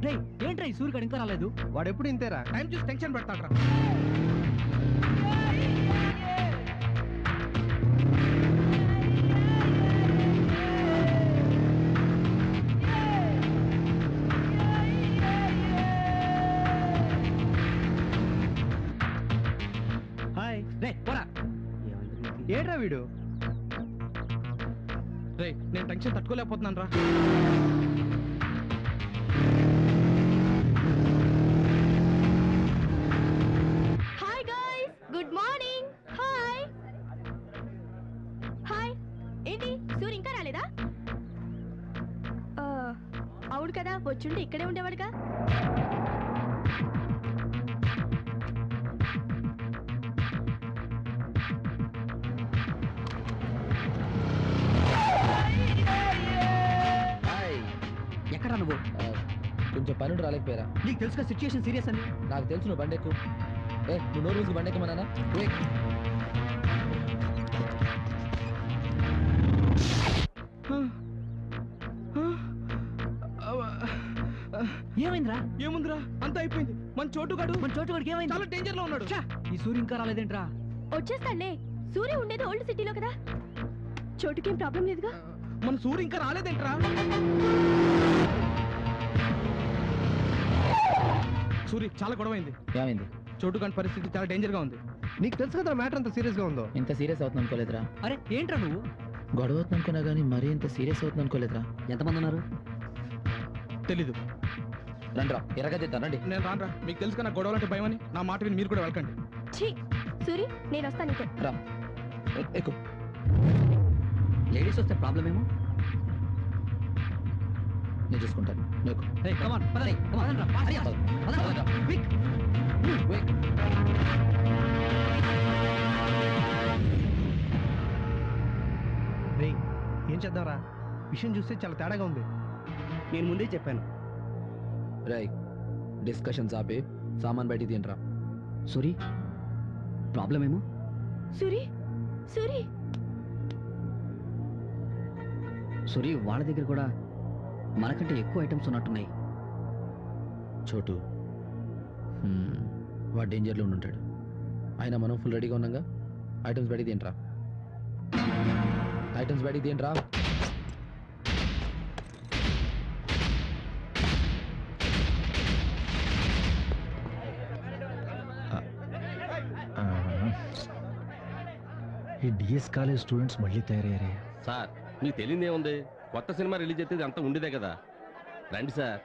రేయ్ ఏంట్రా ఈ సూర్యుడు ఇంకా రాలేదు వాడు ఎప్పుడు ఇంతేరా టైం చూసి టెన్షన్ పెడతాడ్రా హాయ్ రే పోరా ఏడ్రా వీడు రే నేను టెన్షన్ తట్టుకోలేకపోతున్నాను రా hi guys good morning hi hi ఏంటి సూర్య ఇంకా రాలేదా ఆ, అవును కదా వచ్చుండి ఇక్కడే ఉండేవాడుగా హాయ్ ఎక్కడ నువ్వు ఆ, కొంచెం పనుడు రాలేకపోయారా నీకు తెలుసుగా సిచ్యుయేషన్ సీరియస్ అని నాకు తెలుసు నువ్వు బండి ఎక్కు ఏ నువ్వు నోరు మూసుకు బండి ఎక్కమన్నానా క్విక్ ఏమైందిరా ఏముందిరా అంతా అయిపోయింది మన చోటుగాడు మన చోటుగాడికి ఏమైంది చాలా డేంజర్ లో ఉన్నాడు ఛా, ఈ సూర్యు ఇంకా రాలేదేంట్రా వచ్చేస్తానులే సూర్య ఉండేది ఓల్డ్ సిటీలో కదా చోటుకేం ప్రాబ్లం లేదుగా మన సూర్యు ఇంకా రాలేదేంట్రా సూరి చాలా గొడవైంది ఏమైంది చోటుగాని పరిస్థితి చాలా డేంజర్ గా ఉంది నీకు తెలుసు కదా మ్యాటర్ అంత సీరియస్ గా ఉందో ఇంత సీరియస్ అవుతుంది అనుకోలేదురా అరే ఏంట్రా నువ్వు గొడవ అవుతుంది అనుకున్నా కానీ మరీ ఇంత సీరియస్ అవుతుంది అనుకోలేదురా ఎంతమంది ఉన్నారు తెలీదు రండిరా ఎరగదిద్దాం రండి నేను రానురా మీకు తెలుసు కదా గొడవలు అంటే భయం అని నా మాట విని మీరు కూడా వెళ్ళకండి ఛీ సూరి నేను వస్తాను నీతో రా ఎ- ఎక్కు లేడీస్ వస్తే ప్రాబ్లం ఏమో నేను చూసుకుంటాను నువ్వు ఎక్కు. రే కమాన్ పదండి పదండి రా fast, fast. పదండి, పదండి. పదండి. Quick. క్విక్. రేయ్ ఏం చేద్దాంరా విషయం చూస్తే చాలా తేడాగా ఉంది నేను ముందే చెప్పాను రేయ్ డిస్కషన్స్ ఆపి సామాన్ బయటికి తినరా సూరి ప్రాబ్లం ఏమో సూరి సూరి సూరి వాళ్ళ దగ్గర కూడా మనకంటే ఎక్కువ ఐటమ్స్ ఉన్నట్టున్నాయి చోటు హ్మ్, వాడు డేంజర్లో ఉండి ఉంటాడు ఆయన మనం ఫుల్ రెడీగా ఉన్నాగా ఐటమ్స్ బయటికి తింటరా ఐటమ్స్ బయటికి తింటరా ఈ డిఎస్ కాలేజ్ స్టూడెంట్స్ మళ్ళీ తయారయ్యారే సార్ మీకు తెలియదే ఉంది కొత్త సినిమా రిలీజ్ అయితే అంతా ఉండేదే కదా రండి సార్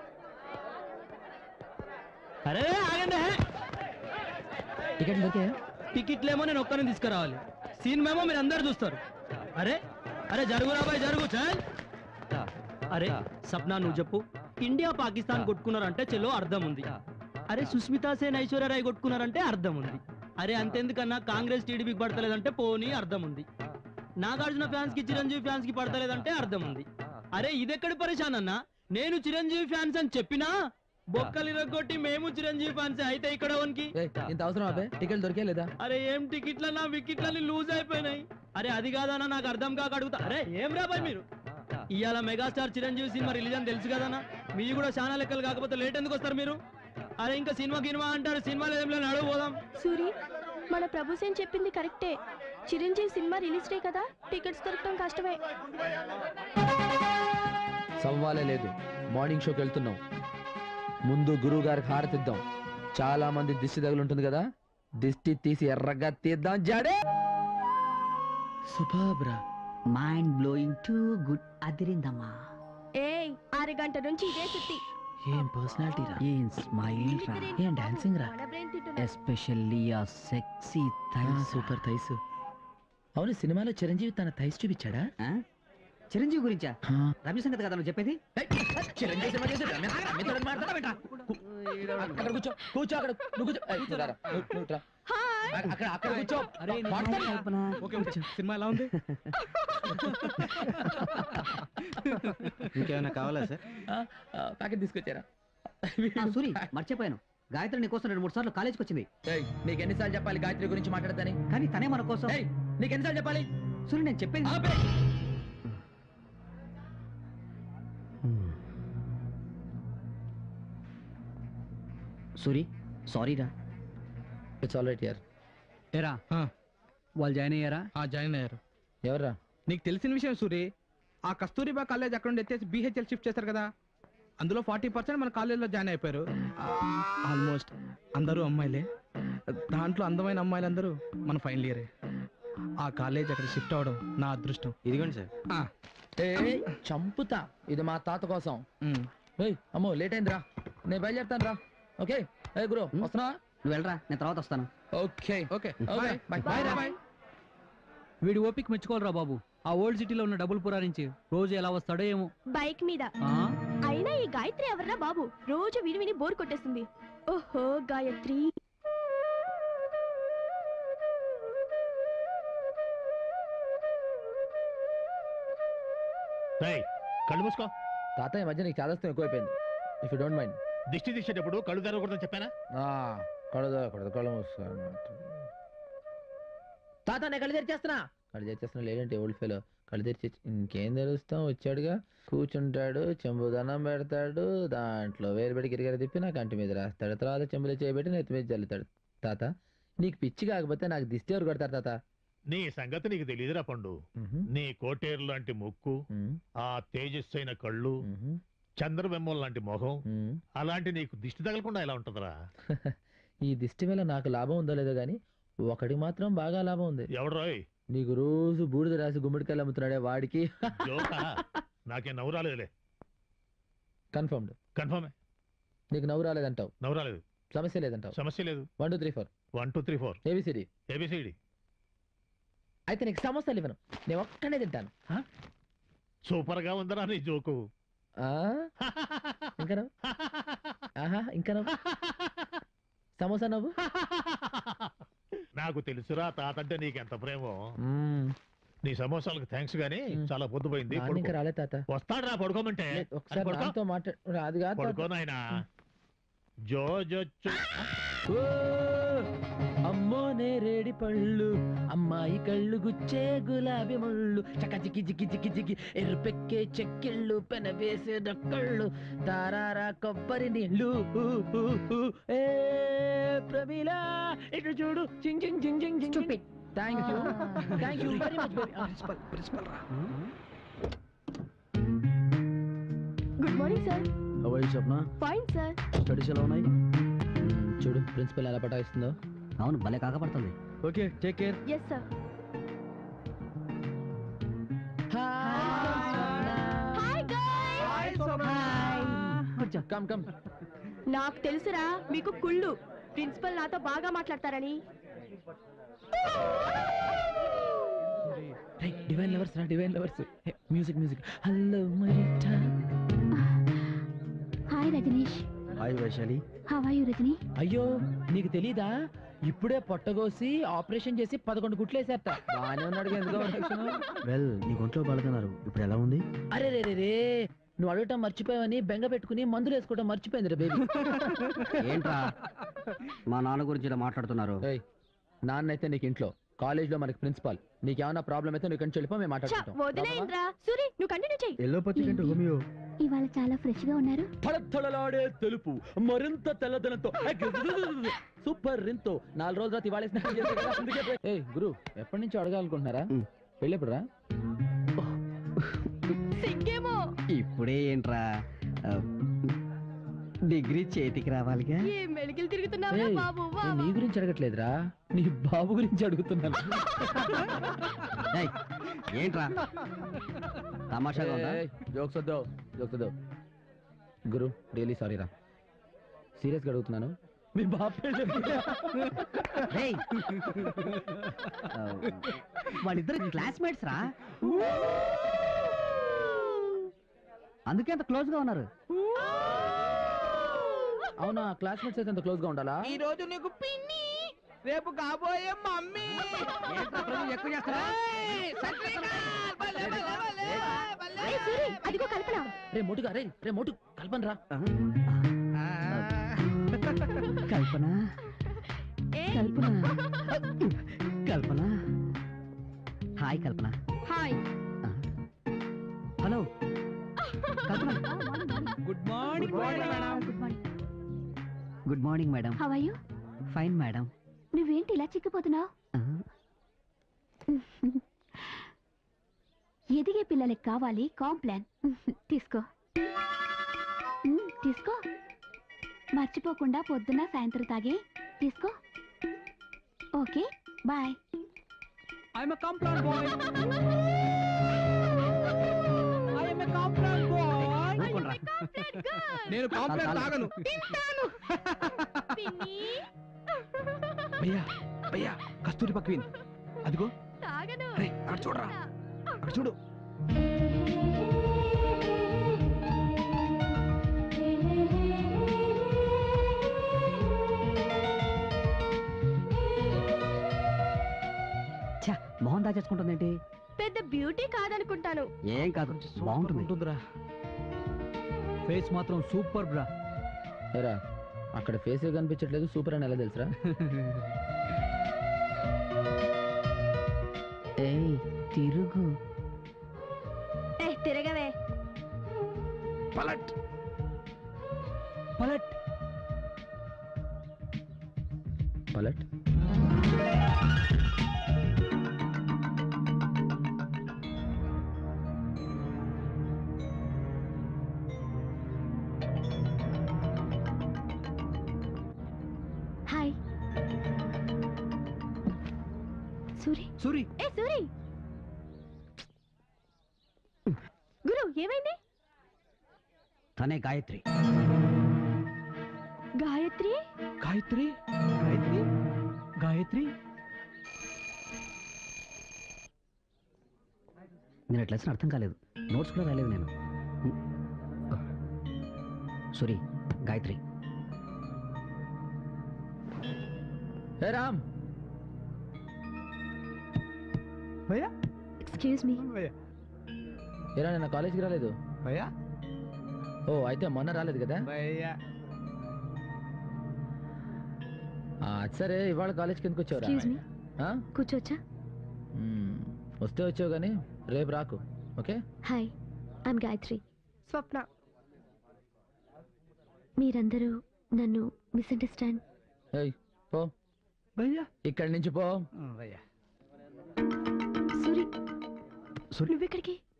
అరే ఆగండి టికెట్లు దొరికాయా టికెట్లేమో నేను ఒక్కరిని తీసుకురావాలి సినిమా ఏమో మీరు అందరు చూస్తారు అరే అరే జరుగురా బాయ్ జరుగు చల్ అరే సప్నా నువ్వు చెప్పు ఇండియా పాకిస్తాన్ కొట్టుకున్నారంటే చెలో అర్థం ఉంది అరే సుస్మితా సేన్ ఐశ్వర్యరాయ్ కొట్టుకున్నారంటే అర్థం ఉంది అరే అంతెందుకన్నా కాంగ్రెస్ టీడీపీకి పడతలేదంటే పోనీ అర్థం ఉంది నాగార్జున ఫ్యాన్స్ కి చిరంజీవి ఫ్యాన్స్ కి పడతలేదంటే అర్థం ఉంది అరే ఇదెక్కడి పరిశాన్ అన్న నేను చిరంజీవి ఫ్యాన్స్ అని చెప్పినా బొక్కలు ఇరగొట్టి మేము చిరంజీవి ఫ్యాన్స్ అయితే ఇక్కడ వన్కి ఏయ్, ఇంత అవసరం అబ్బే టికెట్లు దొరికే లేదా అరే ఏం టికెట్లన్నా వికెట్లని లూజ్ అయిపోయినాయి అరే అది కాదన్నా నాకు అర్థం కాక అడుగుతా అరే ఏం రాబాయ్ మీరు ఇవాళ మెగాస్టార్ చిరంజీవి సినిమా రిలీజ్ అని తెలుసు కదన్నా మీరు కూడా చాలా లెక్కలు కాకపోతే లేట్ ఎందుకు వస్తారు మీరు అరే ఇంకా సినిమా గినిమా అంటారు సినిమా లేదేం లేదు అడుగు పోదాం సూరి మన ప్రభుసేన్ చెప్పింది కరెక్టే చిరంజీవి సినిమా రిలీజ్ డే కదా టికెట్స్ దొరకడం కష్టమే సవ్వాలే లేదు మార్నింగ్ షోకి వెళ్తున్నాం ముందు గురువు గారికి హారతిద్దాం చాలా మంది దిష్టి తగులుంటుంది కదా దిష్టి తీసి ఎర్రగా తీద్దాం జాడే సుభాబ్రా మైండ్ బ్లోయింగ్ టూ గుడ్ అదిరిందమ్మా ఏయ్ ఆరు గంట నుంచి ఇదే సుత్తి ఏం పర్సనాలిటీ రా ఏం స్మైల్ రా ఏం డాన్సింగ్ రా మన brain తింటున్నా. ఎస్పెషల్లీ ఆ సెక్సీ సూపర్ థైస్ అవును సినిమాలో చిరంజీవి తన థైస్ చూపించాడా చిరంజీవి గురించా ఆ. రవి సంగతి కదా నువ్వు చెప్పేది చిరంజీవి సినిమా చేసి రమ్య- రమ్యతోడు మాట్లాడతావేంట్రా? కు- అక్కడ కూర్చో కూర్చో అక్కడ నువ్వు కూర్చో ఏయ్, నువ్వు రారా. నువ్వు- నువ్వు రా. హాయ్ అక్కడ అక్కడ- అక్కడ కూర్చో అరే మాట్లాడు. ఓకే ఓకే సినిమా ఎలా ఉంది ఇంకేమైనా కావాలా సార్ ఆ, ఆ, ప్యాకెట్ తీసుకొచ్చారా సూరి మర్చిపోయాను గాయత్రి నీ కోసం రెండు మూడు సార్లు కాలేజ్కి వచ్చింది ఏయ్, నీకు ఎన్నిసార్లు చెప్పాలి గాయత్రి గురించి మాట్లాడతాని కానీ తనే మన కోసం ఏయ్, నీకు ఎన్నిసార్లు చెప్పాలి సూరి నేను చెప్పేది ఆపే. సూరి సారీ రా ఇట్స్ ఆల్ రైట్ యార్ ఏరా ఆ. వాళ్ళు జాయిన్ అయ్యారా ఆ జాయిన్ అయ్యారు ఎవర్రా నీకు తెలిసిన విషయం సూరి ఆ కస్తూరిబా కాలేజ్ అక్కడ నుండి ఎత్తేసి బీహెచ్ఎల్ షిఫ్ట్ చేశారు కదా అందులో ఫార్టీ పర్సెంట్ మన కాలేజీలో జాయిన్ అయిపోయారు ఆల్మోస్ట్ అందరూ అమ్మాయిలే దాంట్లో అందమైన అమ్మాయిలందరూ మన ఫైనల్ ఇయరే ఆ కాలేజ్ అక్కడ షిఫ్ట్ అవడం నా అదృష్టం ఇదిగోండి సార్ ఆ, ఏయ్ చంపుతా ఇది మా తాత కోసం ఉమ్. ఏయ్ అమ్మో లేట్ అయిందిరా నేను బయలుదేరుతాను రా ఓకే ఏ గురు వస్తున్నావా నువ్వు వెళ్ళరా నేను తర్వాత వస్తాను okay okay okay bye bye bye రా బాయ్ వీడి ఓపిక మెచ్చుకోవాలరా బాబు ఆ ఓల్డ్ సిటీలో ఉన్న డబుల్ పురా నుంచి రోజు ఎలా వస్తాడో ఏమో బైక్ మీద ఆ? అయినా ఈ గాయత్రి ఎవర్రా బాబు రోజు విని విని బోర్ కొట్టేస్తుంది ఓహో గాయత్రి రేయ్, కళ్ళు మూసుకో తాత ఈ మధ్య నీకు చాదస్తం ఎక్కువైపోయింది ఇఫ్ యూ డోంట్ మైండ్ దిష్టి తీసేటప్పుడు కళ్ళు తెరవకూడదని చెప్పానా కళ్ళు తెరకూడదు కళ్ళు మూసుకో తాత నేను కళ్ళు తెరిచేస్తున్నా కళ్ళు తెరిచేస్తున్నా లేదంటే ఓల్డ్ ఫెలో కళ్ళు తెరిచి ఇంకేం తెలుస్తాం వచ్చాడుగా కూర్చుంటాడు చెంబు దన్నం పెడతాడు దాంట్లో వేరు పెట్టి గిరిగిర తిప్పి నాకు కంటి మీద రాస్తాడు తర్వాత చెంబులో చేయబెట్టి నెత్తి మీద చల్లుతాడు తాత నీకు పిచ్చి కాకపోతే నాకు దిష్టి ఎవరు కొడతారు తాత నీ సంగతి నీకు తెలియదురా పండు మ్హూ, నీ కోటేరు లాంటి ముక్కు మ్మ్, ఆ తేజస్సైన కళ్ళు మ్హూ, చంద్రబెమ్మల లాంటి మొహం మ్మ్. అలాంటి నీకు దిష్టి తగలకుండా ఎలా ఉంటుందిరా ఈ దిష్టి వల్ల నాకు లాభం ఉందో లేదో గానీ ఒకడికి మాత్రం బాగా లాభం ఉంది ఎవడ్రోయ్ నీకు రోజు బూడిద రాసి గుమ్మడికాయలు అమ్ముతున్నాడే వాడికి జోకా నాకేం నవ్వు రాలేదులే కన్ఫర్మ్డ్ కన్ఫర్మే నీకు నవ్వు రాలేదంటావు నవ్వు రాలేదు సమస్య లేదంటావు సమస్య లేదు one two three four one two three four A B C D A B C D అయితే నీకు సమస్యలు ఇవ్వను నేను ఒక్కనే తింటాను సూపర్ గా ఉందరా నీ జోకు ఆ? ఇంకా నవ్వు ఆహా ఇంకా నవ్వు సమోసా నవ్వు నాకు తెలుసురా తాతంటే నీకెంత ప్రేమో మ్మ్. నీ సమోసాలకు థ్యాంక్స్ గానీ మ్. చాలా పొద్దుపోయింది నాన్న ఇంకా రాలే తాత వస్తాడరా పడుకోమంటే లేదు, ఒకసారి పడుకో. నాతో మాట్లాడు అది కాదు తాత. పడుకో నాయనా జో జో చో. ఓ! అమ్మో నేరేడి పళ్ళు అమ్మాయి కళ్ళు గుచ్చే గులాబీ ముళ్ళు చక చికి చికి చికి చికి ఎరుపెక్కే చెక్కిళ్ళు పెన వేసే డక్కళ్ళు తారారా కొబ్బరి నీళ్ళు ఊ, ఊ, ఊ. ఏ ప్రమీల ఇటు చూడు చింగ్ చింగ్ చింగ్ చింగ్ చింగ్ thank you thank you very much principal principal రా గుడ్ మార్నింగ్ సార్ అవై స్వప్న ఫైన్ సార్ స్టడీస్ ఎలా ఉన్నాయి చూడు ప్రిన్సిపల్ ఎలా పటాయిస్తుందో అవును భలే కాకపడుతుంది okay take care yes sir hi guys come come నాకు తెలుసురా మీకు కుళ్ళు ప్రిన్సిపల్ నాతో బాగా మాట్లాడతారని డివైన్ లవర్స్ రా divine lovers music music hello మరిటా hi Rajneesh hi Vaishali how are you Rajni అయ్యో నీకు తెలీదా ఇప్పుడే పొట్టగోసి ఆపరేషన్ చేసి పదకొండు గుట్లేసేట బాగానే ఉన్నాడు ఎందుకో reaction? వెల్ నీ ఒంట్లో బాగుతున్నారు ఇప్పుడు ఎలా ఉంది అరే రే రే రే నువ్వు అడగటం మర్చిపోయావని బెంగ పెట్టుకుని మందులు వేసుకోవడం మర్చిపోయింది రే బేబీ ఏంట్రా మా నాన్న గురించి ఇలా మాట్లాడుతున్నారు నాన్న అయితే నీకు ఇంట్లో కాలేజ్ లో మనకి ప్రిన్సిపాల్ నీకేమన్నా ప్రాబ్లం అయితే నువ్వు ఇక్కడి నుంచి వెళ్ళిపో మేము చ మాట్లాడుకుంటాం వదిలేయండిరా సూరి నువ్వు కంటిన్యూ చెయ్యి ఎల్లో పచ్చికంటే హోమియో ఇవాళ చాలా ఫ్రెష్ గా ఉన్నారు తళతళలాడే తెలుపు మరింత తెల్లదనంతో సూపర్ రింతో నాలుగు రోజుల తర్వాత ఇవాళ స్నానం చేశారు కదా, అందుకే పోయి- ఏయ్ గురు ఎప్పటి నుంచి అడగాలనుకుంటున్నారా మ్. పెళ్ళెప్పుడు రా సిగ్గేమో ఇప్పుడే ఏంట్రా ఆ, డిగ్రీ చేతికి రావాలిగా ఏ మెలికలు తిరుగుతున్నావురా ఏయ్, బాబు వా, నేను నీ వా. గురించి అడగట్లేదురా నీ బాబు గురించి అడుగుతున్నాను ఏయ్, ఏంట్రా తమాషాగా ఉందా జోక్స్ వద్దు జోక్స్ వద్దు గురు రియలీ సారీ రా సీరియస్గా అడుగుతున్నాను మీ బాబు పెళ్ళి రేయ్. ఆ, వాళ్ళిద్దరు క్లాస్మేట్స్ రా అందుకే అంత క్లోజ్ గా ఉన్నారు అవునా క్లాస్మేట్స్ అయితే అంత క్లోజ్ గా ఉండాలా ఈ రోజు నీకు పిన్ని రేపు కాబోయే మమ్మీ ఏంట్రా ప్రభు ఎక్కువ చేస్తారా ఏయ్, సూరి అదిగో కల్పన రే మోటుగా రే రే మోటు కల్పన రా కల్పన ఏయ్, Kalpana Kalpana hi Kalpana hi hello Kalpana good morning good morning good morning madam how are you fine madam నువ్వేంటి ఇలా చిక్కిపోతున్నావు ఎదిగే పిల్లలకి కావాలి కాంప్లాన్ తీసుకో మ్, తీసుకో మర్చిపోకుండా పొద్దున్న సాయంత్రం తాగే తీసుకో okay bye I'm complaint bye I'm complaint bye ఊరుకోండ్రా. నేను కాంప్లైంట్ చాలు. తాగను పిన్ని భయ్యా భయ్యా కస్తూరి పక్వీన్ అదిగో తాగను అరే అక్కడ చూడరా అక్కడ చూడు ఛా మొహం దాచేసుకుంటుందేంటి పెద్ద బ్యూటీ కాదనుకుంటాను ఏం కాదు బాగుంటుంది ఉంటుందిరా ఫేస్ మాత్రం సూపర్ బ్రా ఏరా అక్కడ ఫేస్ కనిపించట్లేదు సూపర్ అని ఎలా తెలుసురా ఏయ్ తిరుగు ఏ తిరగవే పలట్ పలట్ పలట్ హాయ్ సూరి సూరి ఏ సూరి గురు ఏమైంది తనే గాయత్రి గాయత్రి గాయత్రి గాయత్రి గాయత్రి నేను ఎట్లా లెసన్ అర్థం కాలేదు నోట్స్ కూడా రాలేదు నేను సూరి గాయత్రి ఏ రామ్ భయ్యా ఎక్స్క్యూజ్ మీ భయ్యా ఏరా నిన్న కాలేజీకి రాలేదు భయ్యా ఓ అయితే మొన్న రాలేదు కదా భయ్యా ఆ, సరే ఇవాళ కాలేజ్కి ఎందుకు వచ్చావురా ఎక్స్క్యూజ్ మీ ఆ? కూర్చోవచ్చా మ్మ్. వస్తే వచ్చావు కానీ రేపు రాకు okay hi I'm Gayatri Swapna మీరందరూ నన్ను మిస్అండర్స్టాండ్ ఏయ్ పో భయ్యా ఇక్కడి నుంచి పో భయ్యా సూరి సూరి నువ్వెక్కడికి